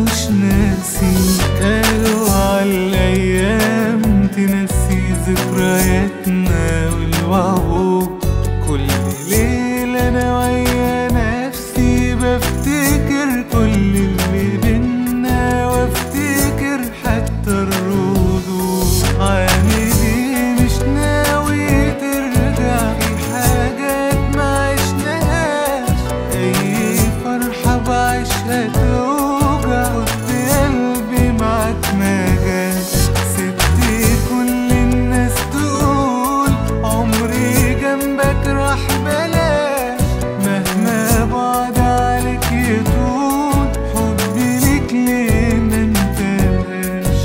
مش ناسي قالوا عالايام تنسي ذكرياتنا والوعود كل ليلة انا ويا نفسي بفتكر كل اللي بينا وافتكر حتى الردود عامل ايه مش ناوي ترجع في حاجات ما عشناهاش اي فرحة بعيشها توجع قلت قلبي معاك ما جاش سبت كل الناس تقول عمري جنبك راح بلاش مهما بعد عليك يطول حبي ليك ليه ما انتهاش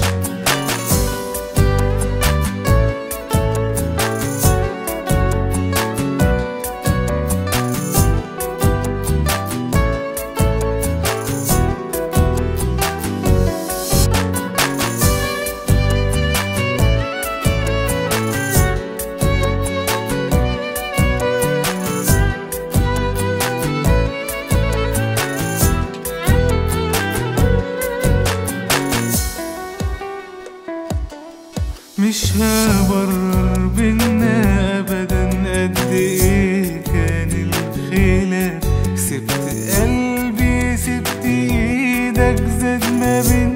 مش هبرر بينا ابدا قد ايه كان الخلاف سبت قلبي سبت ايدك زاد ما بين